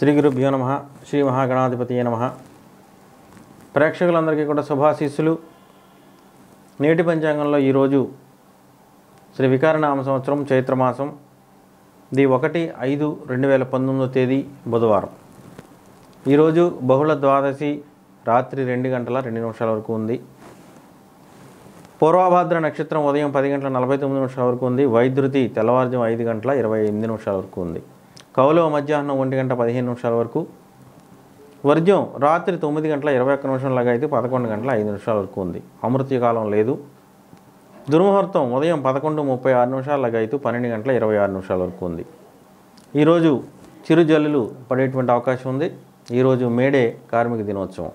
శ్రీ గురుభ్యో నమ శ్రీ మహాగణాధిపతి నమ ప్రేక్షకులందరికీ కూడా శుభాశీస్సులు నేటి పంచాంగంలో ఈరోజు శ్రీ వికారనామ సంవత్సరం చైత్రమాసం ది ఒకటి ఐదు రెండు వేల పంతొమ్మిదో తేదీ బుధవారం ఈరోజు బహుళ ద్వాదశి రాత్రి రెండు గంటల రెండు నిమిషాల వరకు ఉంది పూర్వభాద్ర నక్షత్రం ఉదయం పది గంటల నలభై తొమ్మిది నిమిషాల వరకు ఉంది వైద్యుతి తెల్లవారుజాము ఐదు గంటల ఇరవై ఎనిమిది నిమిషాల వరకు ఉంది కౌలవ మధ్యాహ్నం ఒంటి గంట పదిహేను నిమిషాల వరకు వర్జ్యం రాత్రి తొమ్మిది గంటల ఇరవై ఒక్క నిమిషంలాగా అయితే పదకొండు గంటల ఐదు నిమిషాల వరకు ఉంది అమృత్యకాలం లేదు దుర్ముహూర్తం ఉదయం పదకొండు ముప్పై ఆరు నిమిషాలగా అయితే పన్నెండు గంటల ఇరవై ఆరు నిమిషాల వరకు ఉంది ఈరోజు చిరు జల్లులు పడేటువంటి అవకాశం ఉంది ఈరోజు మేడే కార్మిక దినోత్సవం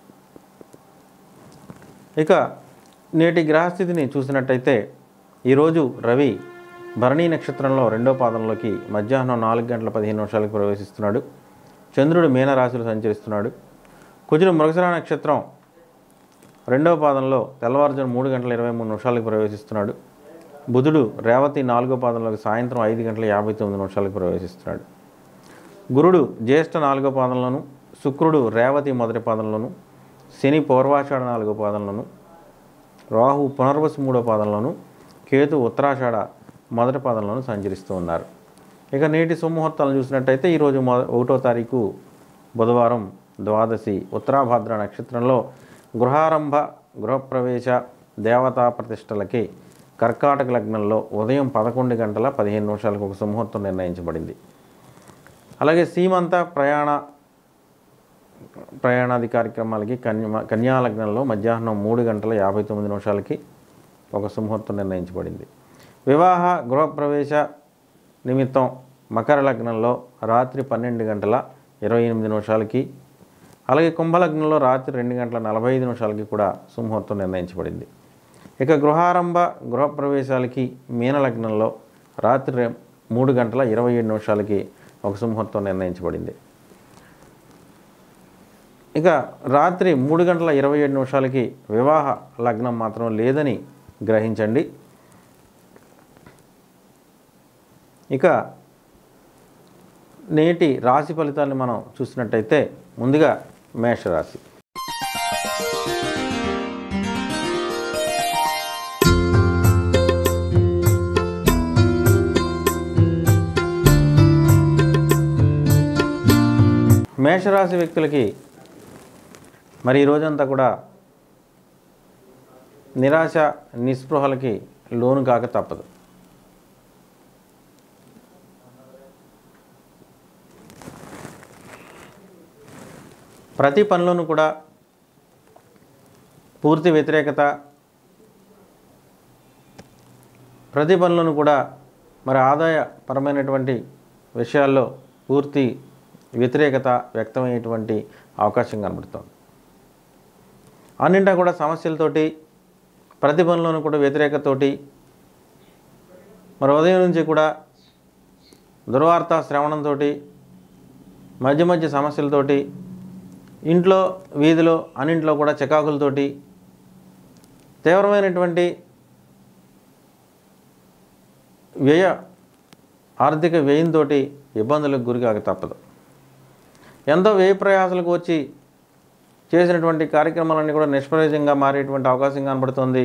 ఇక నేటి గ్రహస్థితిని చూసినట్టయితే ఈరోజు రవి భరణీ నక్షత్రంలో రెండో పాదంలోకి మధ్యాహ్నం నాలుగు గంటల పదిహేను నిమిషాలకు ప్రవేశిస్తున్నాడు చంద్రుడు మీనరాశిలో సంచరిస్తున్నాడు కుజుడు మృగశిర నక్షత్రం రెండవ పాదంలో తెల్లవారుజాము మూడు గంటల ఇరవై మూడు నిమిషాలకు ప్రవేశిస్తున్నాడు బుధుడు రేవతి నాలుగో పాదంలోకి సాయంత్రం ఐదు గంటల యాభై తొమ్మిది నిమిషాలకు ప్రవేశిస్తున్నాడు గురుడు జ్యేష్ఠ నాలుగో పాదంలోను శుక్రుడు రేవతి మొదటి పాదంలోను శని పూర్వాషాఢ నాలుగో పాదంలోను రాహు పునర్వసు మూడో పాదంలోను కేతు ఉత్తరాషాఢ మొదటి పాదంలోను సంచరిస్తూ ఉన్నారు ఇక నేటి సుముహూర్తాలను చూసినట్టయితే ఈరోజు మొ ఒకటో తారీఖు బుధవారం ద్వాదశి ఉత్తరాభాద్ర నక్షత్రంలో గృహారంభ గృహప్రవేశ దేవతా ప్రతిష్టలకి కర్కాటక లగ్నంలో ఉదయం పదకొండు గంటల పదిహేను నిమిషాలకు ఒక సుముహూర్తం నిర్ణయించబడింది అలాగే సీమంత ప్రయాణ ప్రయాణాది కార్యక్రమాలకి కన్యా కన్యా లగ్నంలో మధ్యాహ్నం మూడు గంటల యాభై తొమ్మిది నిమిషాలకి ఒక సుముహూర్తం నిర్ణయించబడింది వివాహ గృహప్రవేశ నిమిత్తం మకర లగ్నంలో రాత్రి పన్నెండు గంటల ఇరవై ఎనిమిది నిమిషాలకి అలాగే కుంభలగ్నంలో రాత్రి రెండు గంటల నలభై ఐదు నిమిషాలకి కూడా సుముహూర్తం నిర్ణయించబడింది ఇక గృహారంభ గృహప్రవేశాలకి మీనలగ్నంలో రాత్రి రె- మూడు గంటల ఇరవై ఏడు నిమిషాలకి ఒక సుముహూర్తం నిర్ణయించబడింది ఇక రాత్రి మూడు గంటల ఇరవై ఏడు నిమిషాలకి వివాహ లగ్నం మాత్రం లేదని గ్రహించండి ఇక నేటి రాశి ఫలితాన్ని మనం చూసినట్టయితే ముందుగా మేషరాశి మేషరాశి వ్యక్తులకి మరి ఈ రోజంతా కూడా నిరాశ నిస్పృహలకి లోను కాక తప్పదు ప్రతి పనిలోనూ కూడా పూర్తి వ్యతిరేకత ప్రతి పనిలోనూ కూడా మరి ఆదాయపరమైనటువంటి విషయాల్లో పూర్తి వ్యతిరేకత వ్యక్తమయ్యేటువంటి అవకాశం కనబడుతోంది అన్నింటా కూడా సమస్యలతోటి ప్రతి పనిలోనూ కూడా వ్యతిరేకతతోటి మరి ఉదయం నుంచి కూడా దుర్వార్త శ్రవణంతో మధ్య మధ్య సమస్యలతోటి ఇంట్లో వీధిలో అన్నింట్లో కూడా చికాకులతోటి తీవ్రమైనటువంటి వ్యయ ఆర్థిక వ్యయంతో ఇబ్బందులకు గురికాక తప్పదు ఎంతో వ్యయ ప్రయాసాలకు వచ్చి చేసినటువంటి కార్యక్రమాలన్నీ కూడా నిష్ప్రయోజనంగా మారేటువంటి అవకాశం కనబడుతుంది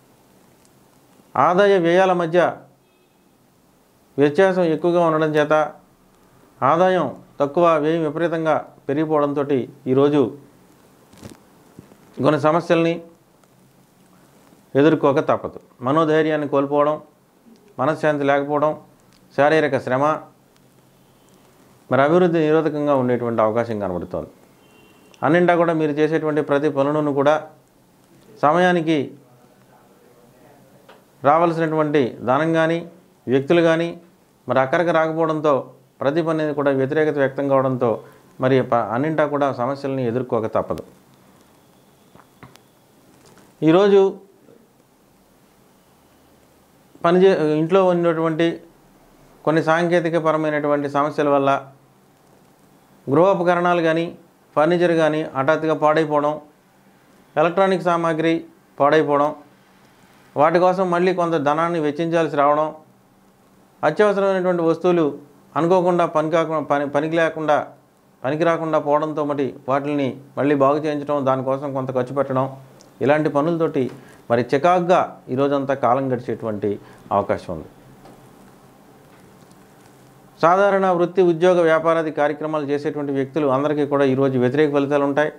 ఆదాయ వ్యయాల మధ్య వ్యత్యాసం ఎక్కువగా ఉండడం చేత ఆదాయం తక్కువ వ్యయం విపరీతంగా పెరిగిపోవడంతో ఈరోజు కొన్ని సమస్యల్ని ఎదుర్కోక తప్పదు మనోధైర్యాన్ని కోల్పోవడం మనశ్శాంతి లేకపోవడం శారీరక శ్రమ మరి అభివృద్ధి నిరోధకంగా ఉండేటువంటి అవకాశం కనబడుతోంది అన్నింటా కూడా మీరు చేసేటువంటి ప్రతి పనులను కూడా సమయానికి రావాల్సినటువంటి ధనం కానీ వ్యక్తులు కానీ మరి అక్కడికి రాకపోవడంతో ప్రతి పని కూడా వ్యతిరేకత వ్యక్తం కావడంతో మరి ప- అన్నింటా కూడా సమస్యలను ఎదుర్కోక తప్పదు ఈరోజు పనిచే ఇంట్లో ఉన్నటువంటి కొన్ని సాంకేతిక పరమైనటువంటి సమస్యల వల్ల గృహోపకరణాలు కానీ ఫర్నిచర్ కానీ హఠాత్తుగా పాడైపోవడం ఎలక్ట్రానిక్ సామాగ్రి పాడైపోవడం వాటి కోసం మళ్ళీ కొంత ధనాన్ని వెచ్చించాల్సి రావడం అత్యవసరమైనటువంటి వస్తువులు అనుకోకుండా పని కాకుండా పని పనికి లేకుండా పనికి రాకుండా పోవడంతో మరి వాటిని మళ్ళీ బాగు చేయించడం దానికోసం కొంత ఖర్చు పెట్టడం ఇలాంటి పనులతోటి మరి చికాగ్గా ఈరోజంతా కాలం గడిచేటువంటి అవకాశం ఉంది సాధారణ వృత్తి ఉద్యోగ వ్యాపారాది కార్యక్రమాలు చేసేటువంటి వ్యక్తులు అందరికీ కూడా ఈరోజు వ్యతిరేక ఫలితాలు ఉంటాయి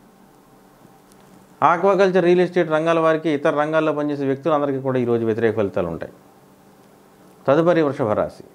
ఆక్వాకల్చర్ రియల్ ఎస్టేట్ రంగాల వారికి ఇతర రంగాల్లో పనిచేసే వ్యక్తులందరికీ కూడా ఈరోజు వ్యతిరేక ఫలితాలు ఉంటాయి తదుపరి వృషభ రాశి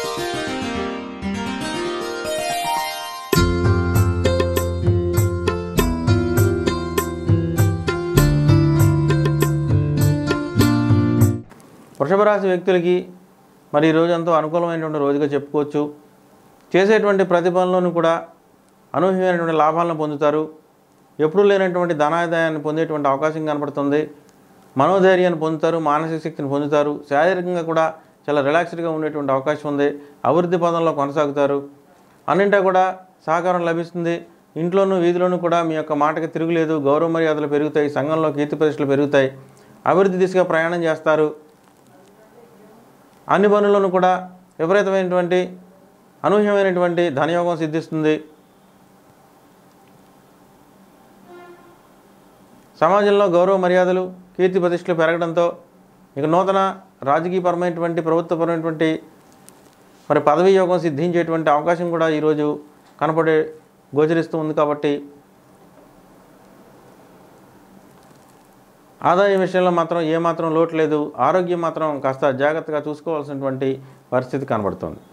వృషభ రాశి వ్యక్తులకి మరి ఈ రోజు ఎంతో అనుకూలమైనటువంటి రోజుగా చెప్పుకోవచ్చు చేసేటువంటి ప్రతిఫలంలోనూ కూడా అనూహ్యమైనటువంటి లాభాలను పొందుతారు ఎప్పుడూ లేనటువంటి ధనాదాయాన్ని పొందేటువంటి అవకాశం కనపడుతుంది మనోధైర్యాన్ని పొందుతారు మానసిక శక్తిని పొందుతారు శారీరకంగా కూడా చాలా రిలాక్స్డ్గా ఉండేటువంటి అవకాశం ఉంది అభివృద్ధి పదంలో కొనసాగుతారు అన్నింటా కూడా సహకారం లభిస్తుంది ఇంట్లోనూ వీధిలోనూ కూడా మీ యొక్క మాటకి తిరుగులేదు గౌరవ మర్యాదలు పెరుగుతాయి సంఘంలో కీర్తి ప్రతిష్టలు పెరుగుతాయి అభివృద్ధి దిశగా ప్రయాణం చేస్తారు అన్ని పనులను కూడా విపరీతమైనటువంటి అనూహ్యమైనటువంటి ధనయోగం సిద్ధిస్తుంది సమాజంలో గౌరవ మర్యాదలు కీర్తి ప్రతిష్టలు పెరగడంతో ఇక నూతన రాజకీయపరమైనటువంటి ప్రభుత్వపరమైనటువంటి మరి పదవీ యోగం సిద్ధించేటువంటి అవకాశం కూడా ఈరోజు కనపడే గోచరిస్తూ ఉంది కాబట్టి ఆదాయం విషయంలో మాత్రం ఏమాత్రం లోటు లేదు ఆరోగ్యం మాత్రం కాస్త జాగ్రత్తగా చూసుకోవాల్సినటువంటి పరిస్థితి కనబడుతుంది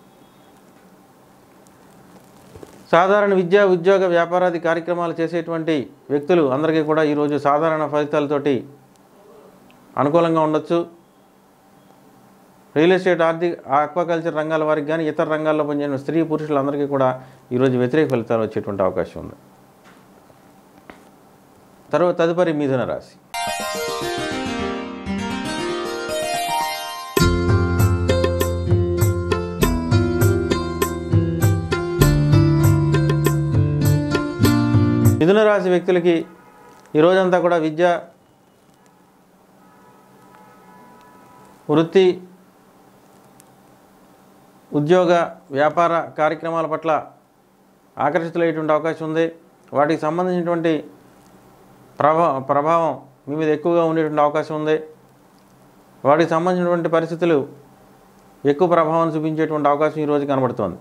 సాధారణ విద్యా ఉద్యోగ వ్యాపారాది కార్యక్రమాలు చేసేటువంటి వ్యక్తులు అందరికీ కూడా ఈరోజు సాధారణ ఫలితాలతోటి అనుకూలంగా ఉండొచ్చు రియల్ ఎస్టేట్ ఆర్థిక ఆక్వాకల్చర్ రంగాల వారికి కానీ ఇతర రంగాల్లో పనిచేసిన స్త్రీ పురుషులందరికీ కూడా ఈరోజు వ్యతిరేక ఫలితాలు వచ్చేటువంటి అవకాశం ఉంది తర్వాత తదుపరి మిథున రాశి మిథున రాశి వ్యక్తులకి ఈ రోజంతా కూడా విద్య వృత్తి ఉద్యోగ వ్యాపార కార్యక్రమాల పట్ల ఆకర్షితులయ్యేటువంటి అవకాశం ఉంది వాటికి సంబంధించినటువంటి ప్రభా ప్రభావం మీ మీద ఎక్కువగా ఉండేటువంటి అవకాశం ఉంది వాటికి సంబంధించినటువంటి పరిస్థితులు ఎక్కువ ప్రభావం చూపించేటువంటి అవకాశం ఈరోజు కనబడుతోంది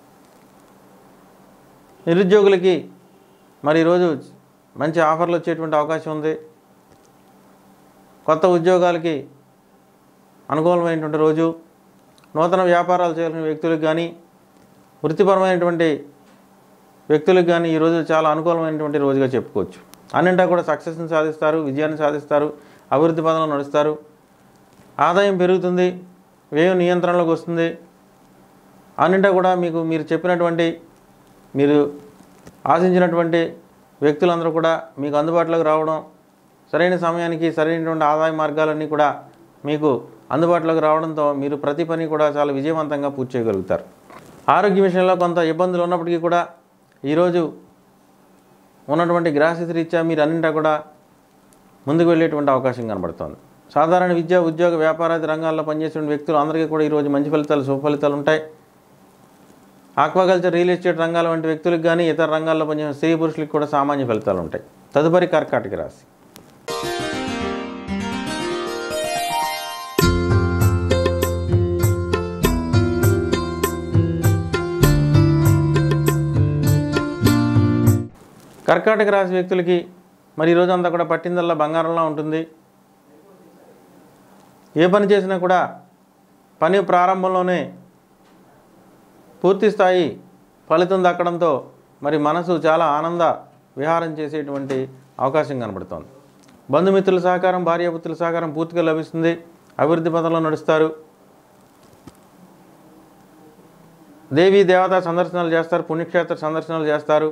నిరుద్యోగులకి మరి ఈరోజు మంచి ఆఫర్లు వచ్చేటువంటి అవకాశం ఉంది కొత్త ఉద్యోగాలకి అనుకూలమైనటువంటి రోజు నూతన వ్యాపారాలు చేయాల్సిన వ్యక్తులకు కానీ వృత్తిపరమైనటువంటి వ్యక్తులకు కానీ ఈరోజు చాలా అనుకూలమైనటువంటి రోజుగా చెప్పుకోవచ్చు అన్నింటా కూడా సక్సెస్ని సాధిస్తారు విజయాన్ని సాధిస్తారు అభివృద్ధి పదంలో నడుస్తారు ఆదాయం పెరుగుతుంది వ్యయం నియంత్రణలోకి వస్తుంది అన్నింటా కూడా మీకు మీరు చెప్పినటువంటి మీరు ఆశించినటువంటి వ్యక్తులందరూ కూడా మీకు అందుబాటులోకి రావడం సరైన సమయానికి సరైనటువంటి ఆదాయ మార్గాలన్నీ కూడా మీకు అందుబాటులోకి రావడంతో మీరు ప్రతి పని కూడా చాలా విజయవంతంగా పూర్తి చేయగలుగుతారు ఆరోగ్య విషయంలో కొంత ఇబ్బందులు ఉన్నప్పటికీ కూడా ఈరోజు ఉన్నటువంటి గ్రహస్థితి రీత్యా మీరు అన్నింటా కూడా ముందుకు వెళ్ళేటువంటి అవకాశం కనబడుతోంది సాధారణ విద్య ఉద్యోగ వ్యాపారాది రంగాల్లో పనిచేసిన వ్యక్తులు అందరికీ కూడా ఈరోజు మంచి ఫలితాలు శుభ ఫలితాలు ఉంటాయి ఆక్వాకల్చర్ రియల్ ఎస్టేట్ రంగాల వంటి వ్యక్తులకు కానీ ఇతర రంగాల్లో పనిచేసిన స్త్రీ పురుషులకు కూడా సామాన్య ఫలితాలు ఉంటాయి తదుపరి కర్కాటక రాశి కర్కాటక రాశి వ్యక్తులకి మరి ఈరోజు అంతా కూడా పట్టిందల్లా బంగారంలా ఉంటుంది ఏ పని చేసినా కూడా పని ప్రారంభంలోనే పూర్తి స్థాయి ఫలితం దక్కడంతో మరి మనసు చాలా ఆనంద విహారం చేసేటువంటి అవకాశం కనబడుతోంది బంధుమిత్రుల సహకారం భార్యాపుత్రుల సహకారం పూర్తిగా లభిస్తుంది అభివృద్ధి పథంలో నడుస్తారు దేవీ దేవతా సందర్శనాలు చేస్తారు పుణ్యక్షేత్ర సందర్శనాలు చేస్తారు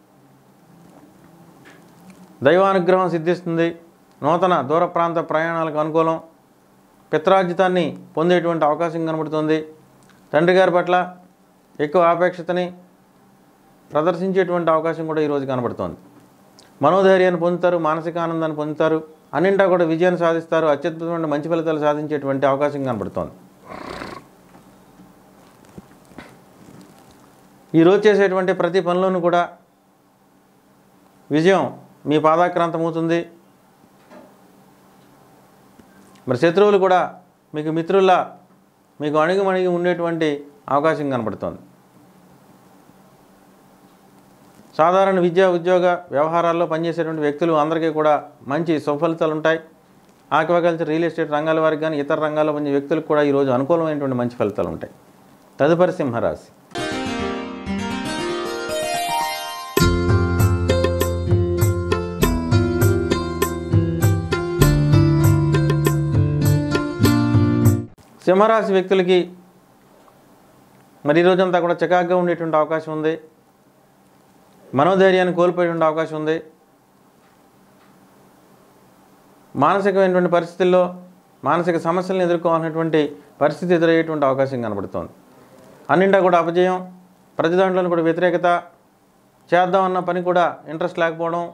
దైవానుగ్రహం సిద్ధిస్తుంది నూతన దూర ప్రాంత ప్రయాణాలకు అనుకూలం పిత్రార్జితాన్ని పొందేటువంటి అవకాశం కనబడుతుంది తండ్రి గారి పట్ల ఎక్కువ ఆపేక్షతని ప్రదర్శించేటువంటి అవకాశం కూడా ఈరోజు కనబడుతోంది మనోధైర్యాన్ని పొందుతారు మానసిక ఆనందాన్ని పొందుతారు అన్నింటా కూడా విజయాన్ని సాధిస్తారు అత్యద్భుతమైన మంచి ఫలితాలు సాధించేటువంటి అవకాశం కనబడుతోంది ఈరోజు చేసేటువంటి ప్రతి పనిలోనూ కూడా విజయం మీ పాదాక్రాంతమవుతుంది మరి శత్రువులు కూడా మీకు మిత్రుల్లా మీకు అణిగిమణిగి ఉండేటువంటి అవకాశం కనబడుతోంది సాధారణ విద్యా ఉద్యోగ వ్యవహారాల్లో పనిచేసేటువంటి వ్యక్తులు అందరికీ కూడా మంచి సుఫలితాలు ఉంటాయి ఆక్వాకల్చర్ రియల్ ఎస్టేట్ రంగాల వారికి కానీ ఇతర రంగాల్లో పనిచే వ్యక్తులకు కూడా ఈరోజు అనుకూలమైనటువంటి మంచి ఫలితాలు ఉంటాయి తదుపరి సింహరాశి సింహరాశి వ్యక్తులకి మరి ఈ రోజంతా కూడా చికాగ్గా ఉండేటువంటి అవకాశం ఉంది మనోధైర్యాన్ని కోల్పోయేటువంటి అవకాశం ఉంది మానసికమైనటువంటి పరిస్థితుల్లో మానసిక సమస్యలను ఎదుర్కోవాలనేటువంటి పరిస్థితి ఎదురయ్యేటువంటి అవకాశం కనబడుతోంది అన్నింటా కూడా అపజయం ప్రతి దాంట్లోనూ కూడా వ్యతిరేకత చేద్దామన్న పని కూడా ఇంట్రెస్ట్ లేకపోవడం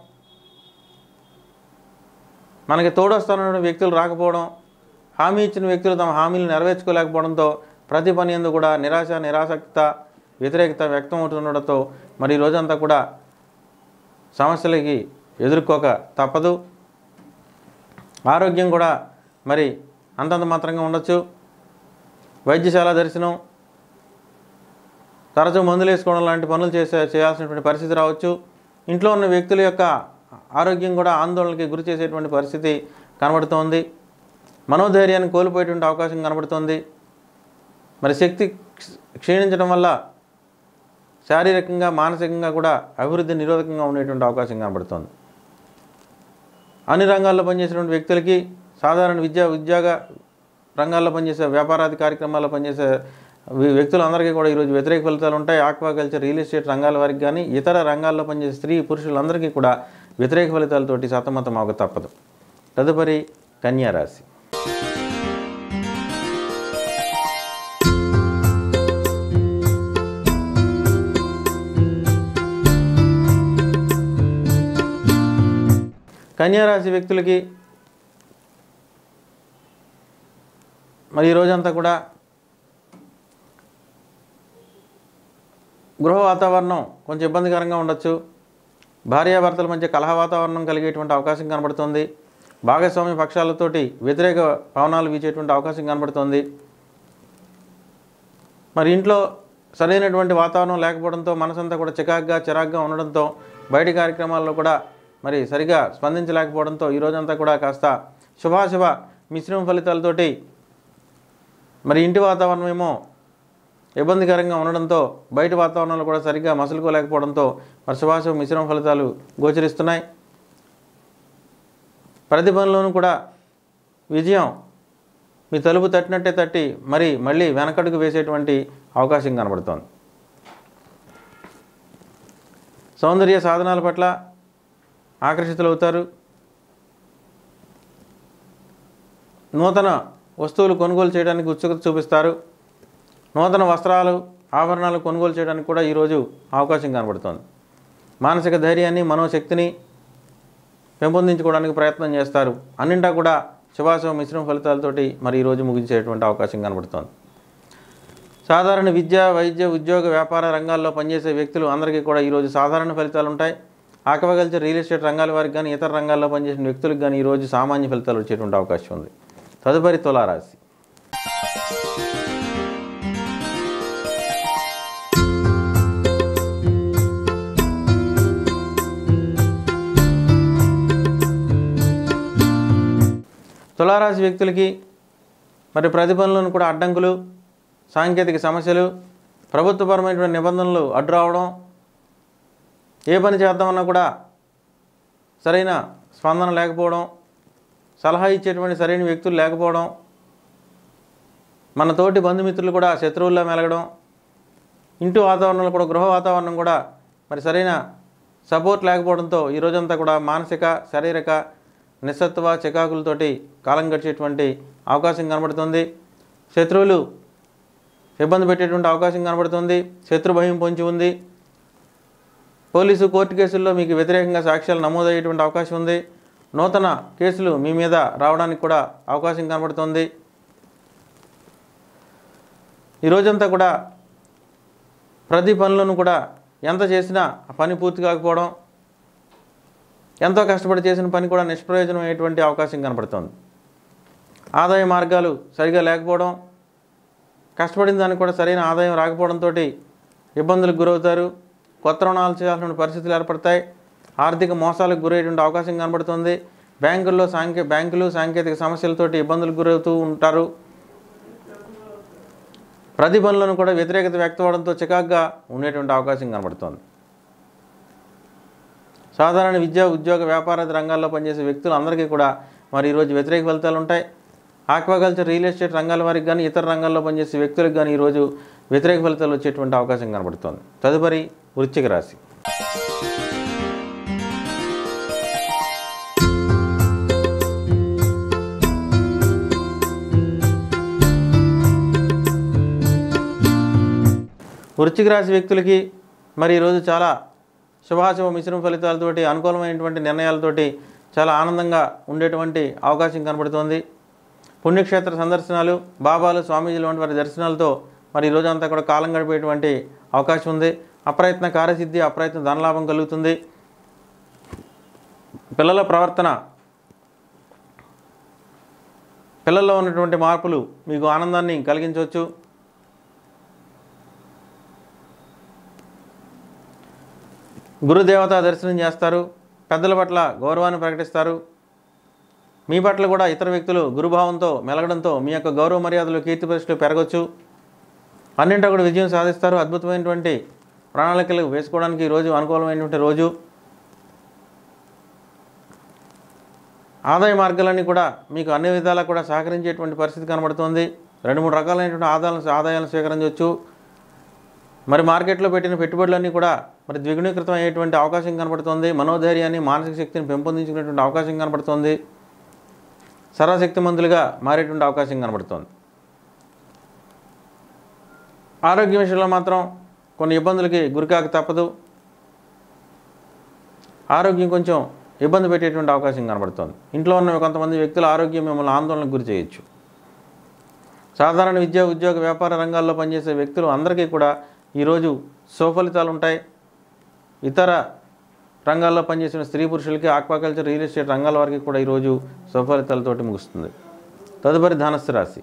మనకి తోడొస్తానన్న వ్యక్తులు రాకపోవడం హామీ ఇచ్చిన వ్యక్తులు తమ హామీలు నెరవేర్చుకోలేకపోవడంతో ప్రతి పని ఎందు కూడా నిరాశ నిరాసక్త వ్యతిరేకత వ్యక్తం అవుతుండడంతో మరి ఈ రోజంతా కూడా సమస్యలకి ఎదుర్కోక తప్పదు ఆరోగ్యం కూడా మరి అంతంత మాత్రంగా ఉండొచ్చు వైద్యశాల దర్శనం తరచూ మందులు వేసుకోవడం లాంటి పనులు చేసే చేయాల్సినటువంటి పరిస్థితి రావచ్చు ఇంట్లో ఉన్న వ్యక్తుల యొక్క ఆరోగ్యం కూడా ఆందోళనకి గురి చేసేటువంటి పరిస్థితి కనబడుతోంది మనోధైర్యాన్ని కోల్పోయేటువంటి అవకాశం కనబడుతోంది మరి శక్తి క్ష- క్షీణించడం వల్ల శారీరకంగా మానసికంగా కూడా అభివృద్ధి నిరోధకంగా ఉండేటువంటి అవకాశం కనబడుతోంది అన్ని రంగాల్లో పనిచేసేటువంటి వ్యక్తులకి సాధారణ విద్యా ఉద్యోగ రంగాల్లో పనిచేసే వ్యాపారాది కార్యక్రమాల్లో పనిచేసే వ్య- వ్యక్తులందరికీ కూడా ఈరోజు వ్యతిరేక ఫలితాలు ఉంటాయి ఆక్వాకల్చర్ రియల్ ఎస్టేట్ రంగాల వారికి కానీ ఇతర రంగాల్లో పనిచేసే స్త్రీ పురుషులందరికీ కూడా వ్యతిరేక ఫలితాలతోటి సతమతం అవక తప్పదు తదుపరి కన్యా రాశి కన్యారాశి వ్యక్తులకి మరి ఈ రోజంతా కూడా గృహ వాతావరణం కొంచెం ఇబ్బందికరంగా ఉండొచ్చు భార్యాభర్తల మధ్య కలహ వాతావరణం కలిగేటువంటి అవకాశం కనబడుతుంది భాగస్వామ్య పక్షాలతోటి వ్యతిరేక పవనాలు వీచేటువంటి అవకాశం కనబడుతుంది మరి ఇంట్లో సరైనటువంటి వాతావరణం లేకపోవడంతో మనసంతా కూడా చికాగ్గా చిరాగ్గా ఉండడంతో బయటి కార్యక్రమాల్లో కూడా మరి సరిగా స్పందించలేకపోవడంతో ఈ రోజంతా కూడా కాస్త శుభాశుభ మిశ్రమ ఫలితాలతోటి మరి ఇంటి వాతావరణం ఏమో ఇబ్బందికరంగా ఉండడంతో బయట వాతావరణంలో కూడా సరిగ్గా మసులుకోలేకపోవడంతో మరి శుభాశుభ మిశ్రమ ఫలితాలు గోచరిస్తున్నాయి ప్రతి పనిలోనూ కూడా విజయం మీ తలుపు తట్టినట్టే తట్టి మరి మళ్ళీ వెనకడుగు వేసేటువంటి అవకాశం కనబడుతోంది సౌందర్య సాధనాల పట్ల ఆకర్షితులవుతారు నూతన వస్తువులు కొనుగోలు చేయడానికి ఉత్సుకత చూపిస్తారు నూతన వస్త్రాలు ఆభరణాలు కొనుగోలు చేయడానికి కూడా ఈరోజు అవకాశం కనబడుతోంది మానసిక ధైర్యాన్ని మనోశక్తిని పెంపొందించుకోవడానికి ప్రయత్నం చేస్తారు అన్నింటా కూడా శుభాశుభ మిశ్రమ ఫలితాలతోటి మరి ఈరోజు ముగించేటువంటి అవకాశం కనబడుతోంది సాధారణ విద్య వైద్య ఉద్యోగ వ్యాపార రంగాల్లో పనిచేసే వ్యక్తులు అందరికీ కూడా ఈరోజు సాధారణ ఫలితాలు ఉంటాయి ఆక్వాకల్చర్ రియల్ ఎస్టేట్ రంగాల వారికి కానీ ఇతర రంగాల్లో పనిచేసిన వ్యక్తులకు కానీ ఈరోజు సామాన్య ఫలితాలు వచ్చేటువంటి అవకాశం ఉంది తదుపరి తులారాశి తులారాశి వ్యక్తులకి మరి ప్రతిభనలను కూడా అడ్డంకులు సాంకేతిక సమస్యలు ప్రభుత్వపరమైనటువంటి నిబంధనలు అడ్డు రావడం ఏ పని చేద్దామన్నా కూడా సరైన స్పందన లేకపోవడం సలహా ఇచ్చేటువంటి సరైన వ్యక్తులు లేకపోవడం మన తోటి బంధుమిత్రులు కూడా శత్రువుల్లో మెలగడం ఇంటి వాతావరణంలో కూడా గృహ వాతావరణం కూడా మరి సరైన సపోర్ట్ లేకపోవడంతో ఈ రోజంతా కూడా మానసిక శారీరక నిస్సత్వ చికాకులతోటి కాలం గడిచేటువంటి అవకాశం కనబడుతుంది శత్రువులు ఇబ్బంది పెట్టేటువంటి అవకాశం కనబడుతుంది శత్రు భయం పొంచి ఉంది పోలీసు కోర్టు కేసుల్లో మీకు వ్యతిరేకంగా సాక్ష్యాలు నమోదయ్యేటువంటి అవకాశం ఉంది నూతన కేసులు మీ మీద రావడానికి కూడా అవకాశం కనబడుతుంది ఈ రోజంతా కూడా ప్రతి పనులను కూడా ఎంత చేసినా ఆ పని పూర్తి కాకపోవడం ఎంతో కష్టపడి చేసిన పని కూడా నిష్ప్రయోజనమైనటువంటి అవకాశం కనపడుతోంది ఆదాయ మార్గాలు సరిగా లేకపోవడం కష్టపడిన దానికి కూడా సరైన ఆదాయం రాకపోవడంతో ఇబ్బందులకు గురవుతారు కొత్త రుణాలు చేయాల్సిన పరిస్థితులు ఏర్పడతాయి ఆర్థిక మోసాలకు గురయ్యేటువంటి అవకాశం కనబడుతుంది బ్యాంకుల్లో సాంకే బ్యాంకులు సాంకేతిక సమస్యలతోటి ఇబ్బందులకు గురవుతూ ఉంటారు ప్రతి పనులను కూడా వ్యతిరేకత వ్యక్తమవడంతో చికాగ్గా ఉండేటువంటి అవకాశం కనబడుతోంది సాధారణ విద్యా ఉద్యోగ వ్యాపారాది రంగాల్లో పనిచేసే వ్యక్తులు అందరికీ కూడా మరి ఈరోజు వ్యతిరేక ఫలితాలు ఉంటాయి ఆక్వాకల్చర్ రియల్ ఎస్టేట్ రంగాల వారికి కానీ ఇతర రంగాల్లో పనిచేసే వ్యక్తులకు కానీ ఈరోజు వ్యతిరేక ఫలితాలు వచ్చేటువంటి అవకాశం కనబడుతోంది తదుపరి వృశ్చిక రాశి వృశ్చిక రాశి వ్యక్తులకి మరి ఈరోజు చాలా శుభాశుభ మిశ్రమ ఫలితాలతోటి అనుకూలమైనటువంటి నిర్ణయాలతోటి చాలా ఆనందంగా ఉండేటువంటి అవకాశం కనబడుతోంది పుణ్యక్షేత్ర సందర్శనాలు బాబాలు స్వామీజీలు వంటి వారి దర్శనాలతో మరి ఈ రోజంతా కూడా కాలం గడిపేటువంటి అవకాశం ఉంది అప్రయత్న కార్యసిద్ధి అప్రయత్న ధనలాభం కలుగుతుంది పిల్లల ప్రవర్తన పిల్లల్లో ఉన్నటువంటి మార్పులు మీకు ఆనందాన్ని కలిగించవచ్చు గురుదేవత దర్శనం చేస్తారు పెద్దల పట్ల గౌరవాన్ని ప్రకటిస్తారు మీ పట్ల కూడా ఇతర వ్యక్తులు గురుభావంతో మెలగడంతో మీ యొక్క గౌరవ మర్యాదలు కీర్తి ప్రతిష్టలు పెరగచ్చు అన్నింటా కూడా విజయం సాధిస్తారు అద్భుతమైనటువంటి ప్రణాళికలు వేసుకోవడానికి ఈ రోజు అనుకూలమైనటువంటి రోజు ఆదాయ మార్గాలన్నీ కూడా మీకు అన్ని విధాలా కూడా సహకరించేటువంటి పరిస్థితి కనబడుతోంది రెండు మూడు రకాలైనటువంటి ఆదాయాలను ఆదాయాలను స్వీకరించవచ్చు మరి మార్కెట్లో పెట్టిన పెట్టుబడులన్నీ కూడా మరి ద్విగుణీకృతం అయ్యేటువంటి అవకాశం కనబడుతోంది మనోధైర్యాన్ని మానసిక శక్తిని పెంపొందించుకునేటువంటి అవకాశం కనబడుతోంది సర్వశక్తిమంతులుగా మారేటువంటి అవకాశం కనబడుతోంది ఆరోగ్య విషయంలో మాత్రం కొన్ని ఇబ్బందులకి గురికాక తప్పదు ఆరోగ్యం కొంచెం ఇబ్బంది పెట్టేటువంటి అవకాశం కనబడుతోంది ఇంట్లో ఉన్న కొంతమంది వ్యక్తుల ఆరోగ్యం మిమ్మల్ని ఆందోళనకు గురి చేయొచ్చు సాధారణ విద్యా ఉద్యోగ వ్యాపార రంగాల్లో పనిచేసే వ్యక్తులు అందరికీ కూడా ఈరోజు సుఫలితాలు ఉంటాయి ఇతర రంగాల్లో పనిచేసిన స్త్రీ పురుషులకి ఆక్వాకల్చర్ రియల్ ఎస్టేట్ రంగాల వారికి కూడా ఈరోజు సుఫలితాలతోటి ముగుస్తుంది తదుపరి ధనస్సు రాశి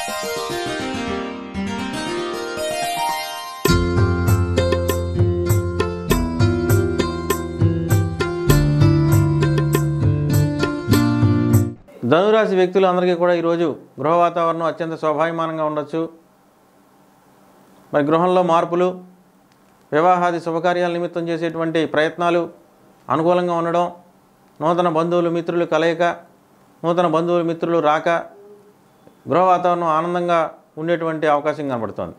ధనురాశి వ్యక్తులు అందరికీ కూడా ఈరోజు గృహ వాతావరణం అత్యంత శోభాయమానంగా ఉండొచ్చు మరి గృహంలో మార్పులు వివాహాది శుభకార్యాల నిమిత్తం చేసేటువంటి ప్రయత్నాలు అనుకూలంగా ఉండడం నూతన బంధువులు మిత్రులు కలయిక నూతన బంధువులు మిత్రులు రాక గృహ వాతావరణం ఆనందంగా ఉండేటువంటి అవకాశం కనబడుతోంది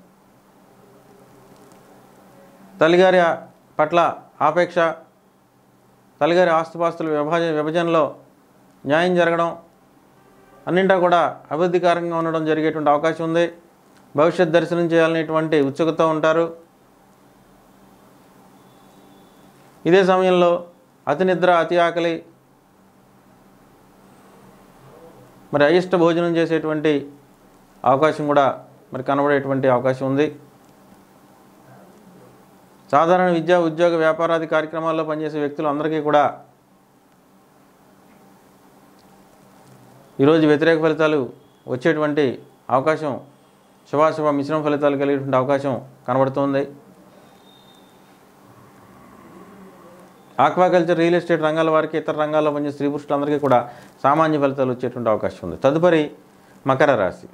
తల్లిగారి పట్ల ఆపేక్ష తల్లిగారి ఆస్తుపాస్తుల విభజ విభజనలో న్యాయం జరగడం అన్నింటా కూడా అభివృద్ధికరంగా ఉండడం జరిగేటువంటి అవకాశం ఉంది భవిష్యత్ దర్శనం చేయాలనేటువంటి ఉత్సుకత ఉంటారు ఇదే సమయంలో అతి నిద్ర అతి ఆకలి మరి అయిష్ట భోజనం చేసేటువంటి అవకాశం కూడా మరి కనబడేటువంటి అవకాశం ఉంది సాధారణ విద్యా ఉద్యోగ వ్యాపారాది కార్యక్రమాల్లో పనిచేసే వ్యక్తులు అందరికీ కూడా ఈరోజు వ్యతిరేక ఫలితాలు వచ్చేటువంటి అవకాశం శుభాశుభ మిశ్రమ ఫలితాలు కలిగేటువంటి అవకాశం కనబడుతోంది ఆక్వాకల్చర్ రియల్ ఎస్టేట్ రంగాల వారికి ఇతర రంగాల్లో పనిచేసే స్త్రీ పురుషులందరికీ కూడా సామాన్య ఫలితాలు వచ్చేటువంటి అవకాశం ఉంది తదుపరి మకర రాశి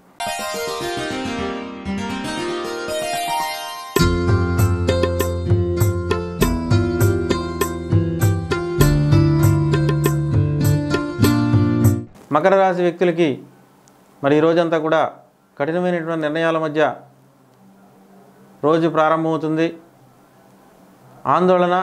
మకర రాశి వ్యక్తులకి మరి ఈ రోజంతా కూడా కఠినమైనటువంటి నిర్ణయాల మధ్య రోజు ప్రారంభమవుతుంది ఆందోళన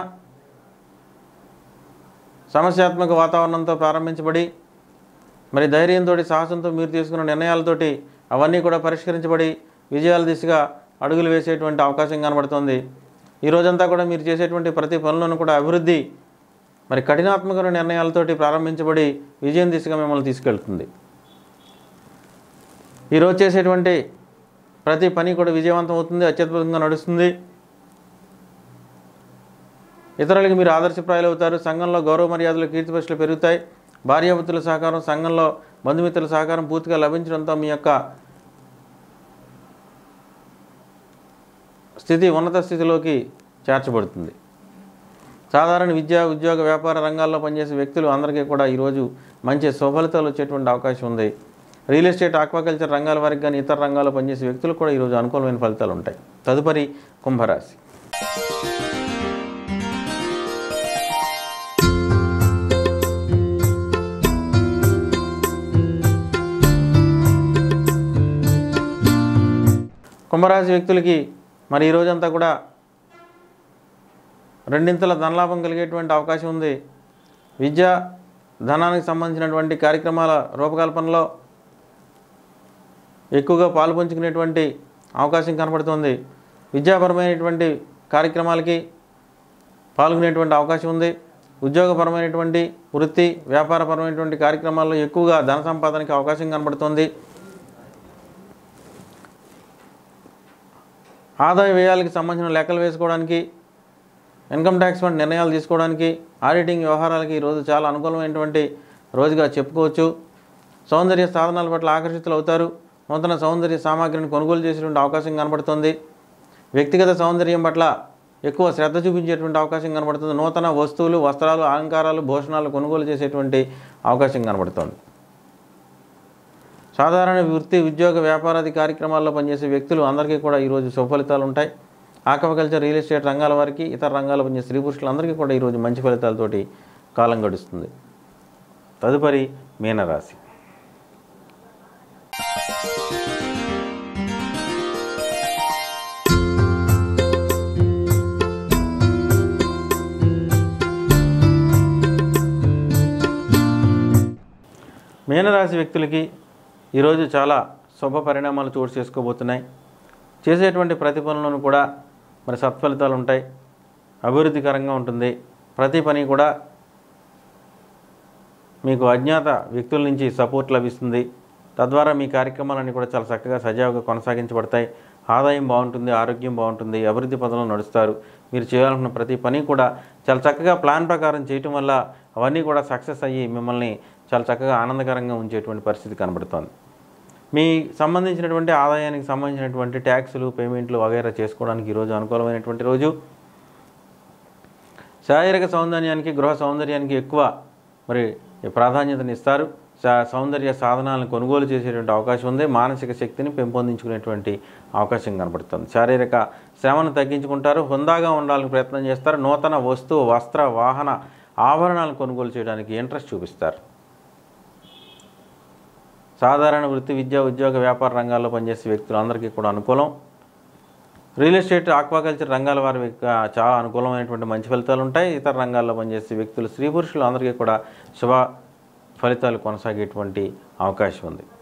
సమస్యాత్మక వాతావరణంతో ప్రారంభించబడి మరి ధైర్యంతో సాహసంతో మీరు తీసుకున్న నిర్ణయాలతోటి అవన్నీ కూడా పరిష్కరించబడి విజయాల దిశగా అడుగులు వేసేటువంటి అవకాశం కనబడుతుంది ఈ రోజంతా కూడా మీరు చేసేటువంటి ప్రతి పనులను కూడా అభివృద్ధి మరి కఠినాత్మక నిర్ణయాలతోటి ప్రారంభించబడి విజయం దిశగా మిమ్మల్ని తీసుకెళ్తుంది ఈరోజు చేసేటువంటి ప్రతి పని కూడా విజయవంతం అవుతుంది అత్యద్భుతంగా నడుస్తుంది ఇతరులకి మీరు ఆదర్శప్రాయాలు అవుతారు సంఘంలో గౌరవ మర్యాదలు కీర్తి ప్రశ్నలు పెరుగుతాయి భార్యాభర్తల సహకారం సంఘంలో బంధుమిత్రుల సహకారం పూర్తిగా లభించడంతో మీ యొక్క స్థితి ఉన్నత స్థితిలోకి చేర్చబడుతుంది సాధారణ విద్యా ఉద్యోగ వ్యాపార రంగాల్లో పనిచేసే వ్యక్తులు అందరికీ కూడా ఈరోజు మంచి సుఫలితాలు వచ్చేటువంటి అవకాశం ఉంది రియల్ ఎస్టేట్ ఆక్వాకల్చర్ రంగాల వారికి కానీ ఇతర రంగాల్లో పనిచేసే వ్యక్తులు కూడా ఈరోజు అనుకూలమైన ఫలితాలు ఉంటాయి తదుపరి కుంభరాశి కుంభరాశి వ్యక్తులకి మరి ఈ రోజంతా కూడా రెండింతల ధనలాభం కలిగేటువంటి అవకాశం ఉంది విద్య ధనానికి సంబంధించినటువంటి కార్యక్రమాల రూపకల్పనలో ఎక్కువగా పాలు పంచుకునేటువంటి అవకాశం కనబడుతుంది విద్యాపరమైనటువంటి కార్యక్రమాలకి పాల్గొనేటువంటి అవకాశం ఉంది ఉద్యోగపరమైనటువంటి వృత్తి వ్యాపారపరమైనటువంటి కార్యక్రమాల్లో ఎక్కువగా ధన సంపాదనకి అవకాశం కనబడుతుంది ఆదాయ వ్యయాలకి సంబంధించిన లెక్కలు వేసుకోవడానికి ఇన్కమ్ ట్యాక్స్ వంటి నిర్ణయాలు తీసుకోవడానికి ఆడిటింగ్ వ్యవహారాలకి ఈరోజు చాలా అనుకూలమైనటువంటి రోజుగా చెప్పుకోవచ్చు సౌందర్య సాధనాల పట్ల ఆకర్షితులు అవుతారు నూతన సౌందర్య సామాగ్రిని కొనుగోలు చేసేటువంటి అవకాశం కనబడుతుంది వ్యక్తిగత సౌందర్యం పట్ల ఎక్కువ శ్రద్ధ చూపించేటువంటి అవకాశం కనబడుతుంది నూతన వస్తువులు వస్త్రాలు అలంకారాలు భూషణాలు కొనుగోలు చేసేటువంటి అవకాశం కనబడుతుంది సాధారణ వృత్తి ఉద్యోగ వ్యాపారాది కార్యక్రమాల్లో పనిచేసే వ్యక్తులు అందరికీ కూడా ఈరోజు సుఫలితాలు ఉంటాయి ఆక్వాకల్చర్ రియల్ ఎస్టేట్ రంగాల వారికి ఇతర రంగాల్లో పనిచేసే స్త్రీ పురుషులందరికీ కూడా ఈరోజు మంచి ఫలితాలతోటి కాలం గడుస్తుంది తదుపరి మీనరాశి మీనరాశి వ్యక్తులకి ఈరోజు చాలా శుభ పరిణామాలు చోటు చేసుకోబోతున్నాయి చేసేటువంటి ప్రతి పనులను కూడా మరి సత్ఫలితాలు ఉంటాయి అభివృద్ధికరంగా ఉంటుంది ప్రతి పని కూడా మీకు అజ్ఞాత వ్యక్తుల నుంచి సపోర్ట్ లభిస్తుంది తద్వారా మీ కార్యక్రమాలన్నీ కూడా చాలా చక్కగా సజావుగా కొనసాగించబడతాయి ఆదాయం బాగుంటుంది ఆరోగ్యం బాగుంటుంది అభివృద్ధి పదంలో నడుస్తారు మీరు చేయాలనుకున్న ప్రతి పని కూడా చాలా చక్కగా ప్లాన్ ప్రకారం చేయటం వల్ల అవన్నీ కూడా సక్సెస్ అయ్యి మిమ్మల్ని చాలా చక్కగా ఆనందకరంగా ఉంచేటువంటి పరిస్థితి కనబడుతోంది మీ సంబంధించినటువంటి ఆదాయానికి సంబంధించినటువంటి ట్యాక్సులు పేమెంట్లు వగైరా చేసుకోవడానికి ఈరోజు అనుకూలమైనటువంటి రోజు శారీరక సౌందర్యానికి గృహ సౌందర్యానికి ఎక్కువ మరి ప్రాధాన్యతని ఇస్తారు సా- సౌందర్య సాధనాలను కొనుగోలు చేసేటువంటి అవకాశం ఉంది మానసిక శక్తిని పెంపొందించుకునేటువంటి అవకాశం కనబడుతుంది శారీరక శ్రమను తగ్గించుకుంటారు హుందాగా ఉండాలని ప్రయత్నం చేస్తారు నూతన వస్తువు వస్త్ర వాహన ఆభరణాలను కొనుగోలు చేయడానికి ఇంట్రెస్ట్ చూపిస్తారు సాధారణ వృత్తి విద్య ఉద్యోగ వ్యాపార రంగాల్లో పనిచేసే వ్యక్తులందరికీ కూడా అనుకూలం రియల్ ఎస్టేట్ ఆక్వాకల్చర్ రంగాల వారి చాలా అనుకూలమైనటువంటి మంచి ఫలితాలు ఉంటాయి ఇతర రంగాల్లో పనిచేసే వ్యక్తులు స్త్రీ పురుషులు అందరికీ కూడా శుభ ఫలితాలు కొనసాగేటువంటి అవకాశం ఉంది